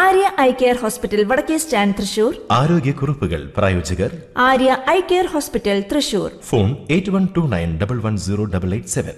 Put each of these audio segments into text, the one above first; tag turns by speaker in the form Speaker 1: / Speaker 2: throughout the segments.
Speaker 1: Arya eye care hospital വടക്കേ stand Thrissur
Speaker 2: ആരോഗ്യക്കുറിപ്പുകൾ പ്രായോജകർ
Speaker 1: Arya eye care hospital Thrissur
Speaker 2: phone eight one two nine double one zero double eight seven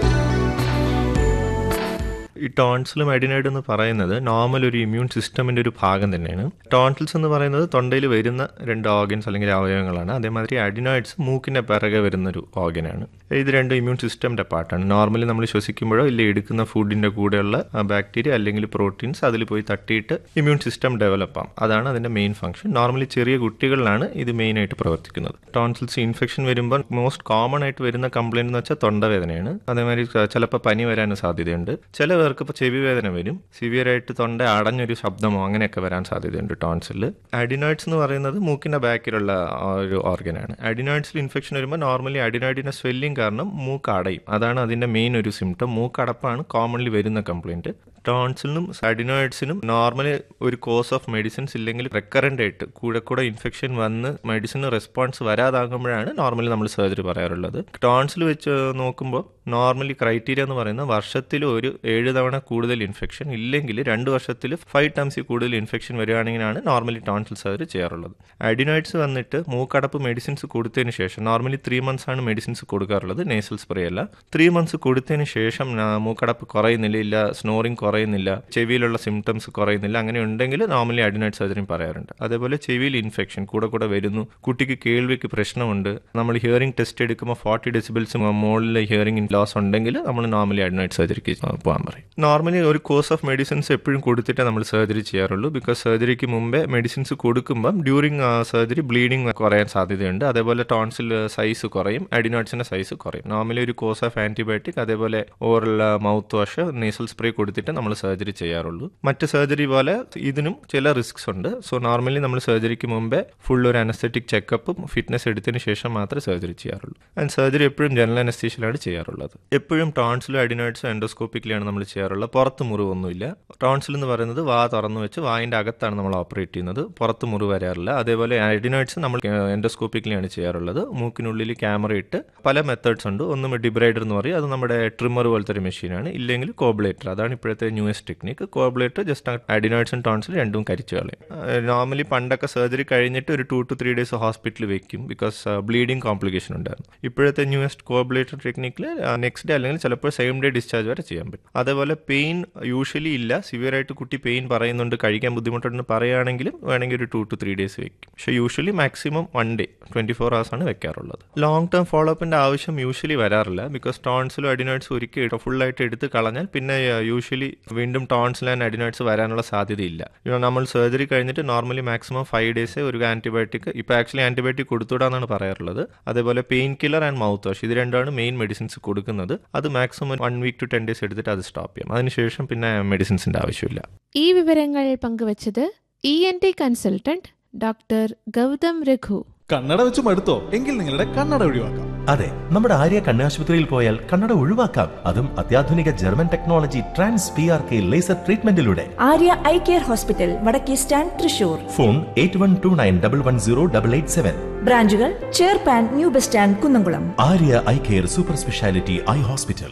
Speaker 3: ഈ ടോൺസിലും adenoid എന്ന് പറയുന്നത് നോർമൽ ഒരു ഇമ്മ്യൂൺ സിസ്റ്റമിന്റെ ഒരു ഭാഗം തന്നെയാണ് ടോൺസിൽസ് എന്ന് പറയുന്നത് തൊണ്ടയിൽ വരുന്ന രണ്ട് ഓർഗൻസ് അല്ലെങ്കിൽ അവയവങ്ങളാണ് അതേമാതിരി അഡിനോയിഡ്സ് മൂക്കിന്റെ പിറകെ വരുന്ന ഒരു ഓർഗനാണ് ഇത് രണ്ടും ഇമ്മ്യൂൺ സിസ്റ്റമിന്റെ പാർട്ടാണ് നോർമലി നമ്മൾ ശ്വസിക്കുമ്പോഴോ ഇല്ല എടുക്കുന്ന ഫുഡിന്റെ കൂടെയുള്ള ബാക്ടീരിയ അല്ലെങ്കിൽ പ്രോട്ടീൻസ് അതിൽ പോയി തട്ടിയിട്ട് ഇമ്മ്യൂൺ സിസ്റ്റം ഡെവലപ്പ് ആവും അതാണ് അതിന്റെ മെയിൻ ഫംഗ്ഷൻ നോർമലി ചെറിയ കുട്ടികളിലാണ് ഇത് മെയിൻ ആയിട്ട് പ്രവർത്തിക്കുന്നത് ടോൺസിൽസ് ഇൻഫെക്ഷൻ വരുമ്പോൾ മോസ്റ്റ് കോമൺ ആയിട്ട് വരുന്ന കംപ്ലൈന്റ് എന്ന് വെച്ചാൽ തൊണ്ടവേദനയാണ് അതേമാതിരി ചിലപ്പോൾ പനി വരാനും സാധ്യതയുണ്ട് ചില പേർക്ക് ഇപ്പോൾ ചെവി വേദന വരും സിവിയർ ആയിട്ട് തൊണ്ട അടഞ്ഞൊരു ശബ്ദമോ അങ്ങനെയൊക്കെ വരാൻ സാധ്യതയുണ്ട് ടോൺസിൽ അഡിനോയിഡ്സ് എന്ന് പറയുന്നത് മൂക്കിന്റെ ബാക്കിലുള്ള ആ ഒരു ഓർഗനാണ് അഡിനോയിഡ്സിൽ ഇൻഫെക്ഷൻ വരുമ്പോൾ നോർമലി അഡിനോയിഡിന്റെ സ്വെല്ലിംഗ് കാരണം മൂക്ക് അടയും അതാണ് അതിന്റെ മെയിൻ ഒരു സിംറ്റം മൂക്കടപ്പാണ് കോമൺലി വരുന്ന കംപ്ലൈന്റ് ടോൺസിലിനും അഡിനോയിഡ്സിനും നോർമലി ഒരു കോഴ്സ് ഓഫ് മെഡിസിൻസ് ഇല്ലെങ്കിൽ റെക്കറൻ്റ് ആയിട്ട് കൂടെ കൂടെ ഇൻഫെക്ഷൻ വന്ന് മെഡിസിന് റെസ്പോൺസ് വരാതാകുമ്പോഴാണ് നോർമലി നമ്മൾ സർജറി പറയാറുള്ളത് ടോൺസിൽ വെച്ച് നോക്കുമ്പോൾ നോർമലി ക്രൈറ്റീരിയ എന്ന് പറയുന്നത് വർഷത്തിൽ ഒരു ഏഴ് തവണ കൂടുതൽ ഇൻഫെക്ഷൻ ഇല്ലെങ്കിൽ രണ്ട് വർഷത്തിൽ ഫൈവ് ടൈംസിൽ കൂടുതൽ ഇൻഫെക്ഷൻ വരികയാണെങ്കിലാണ് നോർമലി ടോൺസിൽ സർജറി ചെയ്യാറുള്ളത് അഡിനോയിഡ്സ് വന്നിട്ട് മൂക്കടപ്പ് മെഡിസിൻസ് കൊടുത്തതിന് ശേഷം നോർമലി ത്രീ മന്ത്സ് ആണ് മെഡിസിൻസ് കൊടുക്കാറുള്ളത് നേസൽ സ്പ്രേ അല്ല ത്രീ മന്ത്സ് കൊടുത്തതിന് ശേഷം ആ, മൂക്കടപ്പ് കുറയുന്നില്ല ഇല്ല സ്നോറിങ് കുറയുന്നില്ല ചെവിയിലുള്ള സിംറ്റംസ് കുറയുന്നില്ല അങ്ങനെ ഉണ്ടെങ്കിൽ നോർമലി അഡിനോയിഡ് സർജറി പറയാറുണ്ട് അതേപോലെ ചെവിയിൽ ഇൻഫെക്ഷൻ കൂടെ കൂടെ വരുന്നു കുട്ടിക്ക് കേൾവിക്ക് പ്രശ്നമുണ്ട് നമ്മൾ ഹിയറിംഗ് ടെസ്റ്റ് എടുക്കുമ്പോൾ ഫോർട്ടി ഡെസിബിൾസ് മുകളിൽ ഹിയറിംഗ് ലോസ് ഉണ്ടെങ്കിൽ നമ്മൾ നോർമലി അഡിനോയിഡ് സർജറിക്ക് പോകാൻ പറയും നോർമലി ഒരു കോഴ്സ് ഓഫ് മെഡിസിൻസ് എപ്പോഴും കൊടുത്തിട്ടേ നമ്മൾ സർജറി ചെയ്യാറുള്ളൂ ബിക്കോസ് സർജറിക്ക് മുമ്പേ മെഡിസിൻസ് കൊടുക്കുമ്പം ഡ്യൂറിങ് സർജറി ബ്ലീഡിങ് കുറയാൻ സാധ്യതയുണ്ട് അതേപോലെ ടോൺസിൽ സൈസ് കുറയും അഡിനോയിഡ്സിന്റെ സൈസ് കുറയും നോർമലി ഒരു കോഴ്സ് ഓഫ് ആന്റിബയോട്ടിക് അതേപോലെ oral mouth wash nasal spray കൊടുത്തിട്ട് നമ്മൾ സർജറി ചെയ്യാറുള്ളൂ മറ്റ് സർജറി പോലെ ഇതിനും ചില റിസ്ക്സ് ഉണ്ട് സോ നോർമലി നമ്മൾ സർജറിക്ക് മുമ്പേ ഫുൾ ഒരു അനസ്തറ്റിക് ചെക്കപ്പും ഫിറ്റ്നസ് എടുത്തതിന് ശേഷം മാത്രമേ സർജറി ചെയ്യാറുള്ളൂ ആൻഡ് സർജറി എപ്പോഴും ജനറൽ അനസ്തീഷ്യയിലാണ് ചെയ്യാറുള്ളത് എപ്പോഴും ടോൺസിലും അഡിനോയിഡ്സും എൻഡോസ്കോപ്പിക്കലാണ് നമ്മൾ ചെയ്യാറുള്ളത് പുറത്ത് മുറിവൊന്നുമില്ല ടോൺസിൽ എന്ന് പറയുന്നത് വാ തുറന്നു വെച്ച് വായിന്റെ അകത്താണ് നമ്മൾ ഓപ്പറേറ്റ് ചെയ്യുന്നത് പുറത്ത് മുറിവ് വരാറില്ല അതേപോലെ അഡിനോയിഡ്സ് നമ്മൾ എൻഡോസ്കോപ്പിക്കലാണ് ചെയ്യാറുള്ളത് മൂക്കിനുള്ളിൽ ക്യാമറ ഇട്ട് പല മെത്തേഡ്സ് ഉണ്ട് ഒന്ന് ഡിബ്രൈഡർ എന്ന് പറയും അത് നമ്മുടെ ട്രിമ്മർ പോലത്തെ ഒരു മെഷീനാണ് ഇല്ലെങ്കിൽ കോബ്ലേറ്റർ അതാണ് ഇപ്പോഴത്തെ ന്യൂയസ്റ്റ് ടെക്നിക്ക് കോബ്ലേറ്റർ ജസ്റ്റ് അഡിനോയിഡ്സും ടോൺസിൽ രണ്ടും കരിച്ചു കളയും നോർമലി പണ്ടൊക്കെ സർജറി കഴിഞ്ഞിട്ട് ഒരു ടു ടു ത്രീ ഡേയ്സ് ഹോസ്പിറ്റലിൽ വെക്കും ബിക്കോസ് ബ്ലീഡിങ് കോംപ്ലിക്കേഷൻ ഉണ്ടായിരുന്നു ഇപ്പോഴത്തെ ന്യൂയസ്റ്റ് കോബ്ലേറ്റർ ടെക്നിക്കിൽ നെക്സ്റ്റ് ഡേ അല്ലെങ്കിൽ ചിലപ്പോൾ സെയിം ഡേ ഡിസ്ചാർജ് വരെ ചെയ്യാൻ പറ്റും അതേപോലെ പെയിൻ യൂഷ്വലി ഇല്ല സിവിയർ ആയിട്ട് കുട്ടി പെയിൻ പറയുന്നുണ്ട് കഴിക്കാൻ ബുദ്ധിമുട്ടുണ്ടെന്ന് പറയുകയാണെങ്കിലും വേണമെങ്കിൽ ഒരു ടു ടു ത്രീ ഡേയ്സ് വെക്കും പക്ഷേ usually maximum one day twenty four hours ആണ് വെക്കാറുള്ളത് ലോങ് ടേം ഫോളോ അപ്പിന്റെ ആവശ്യം യൂഷ്വലി വരാറില്ല ബിക്കോസ് ടോൺസിലും അഡിനോയിഡ്സ് ഒരിക്കൽ ഫുൾ ആയിട്ട് എടുത്ത് കളഞ്ഞാൽ പിന്നെ യൂഷ്വലി വീണ്ടും ടോൺസിൽ ആൻഡ് അഡിനോയിഡ്സ് വരാനുള്ള സാധ്യതയില്ല You know, നമ്മൾ സർജറി കഴിഞ്ഞിട്ട് നോർമലി മാക്സിമം ഫൈവ് ഡേയ്സ് ഒരു ആന്റിബയോട്ടിക് ഇപ്പൊ ആക്ച്വലി ആന്റിബയോട്ടിക് കൊടുത്തുവിടാന്നാണ് പറയാറുള്ളത് അതേപോലെ pain killer and mouth wash ഇത് രണ്ടാണ് മെയിൻ മെഡിസിൻസ് കൊടുക്കുന്നത് അത് maximum one week to ten days എടുത്തിട്ട് അത് സ്റ്റോപ്പ് ചെയ്യാം അതിനുശേഷം പിന്നെ മെഡിസിൻസിന്റെ ആവശ്യമില്ല
Speaker 4: ഈ വിവരങ്ങൾ പങ്കുവച്ചത് E N T consultant doctor Gautham Raghu
Speaker 5: കണ്ണട വെച്ച് മടുത്തോ എങ്കിൽ നിങ്ങളുടെ കണ്ണട ഒഴിവാക്കാം
Speaker 2: അതെ നമ്മുടെ ആര്യ കണ്ണാശുപത്രിയിൽ പോയാൽ കണ്ണട ഒഴിവാക്കാം അതും അത്യാധുനിക German technology trans P R K laser ട്രീറ്റ്മെന്റിലൂടെ
Speaker 1: ആര്യ ഐ കെയർ ഹോസ്പിറ്റൽ വടക്കേ stand Thrissur
Speaker 2: phone eight one two nine double one zero double eight seven
Speaker 1: ബ്രാഞ്ചുകൾ ചേർപ്പാൻ new bus stand Kunnamkulam
Speaker 2: Arya eye care super speciality eye hospital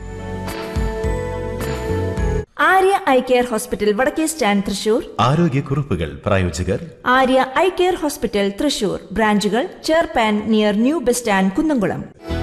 Speaker 1: Arya eye care hospital വടക്കേ stand Thrissur
Speaker 2: ആരോഗ്യക്കുറിപ്പുകൾ പ്രായോജകർ
Speaker 1: Arya eye care hospital Thrissur ബ്രാഞ്ചുകൾ ചേർപ്പാൻ near new bus stand Kunnamkulam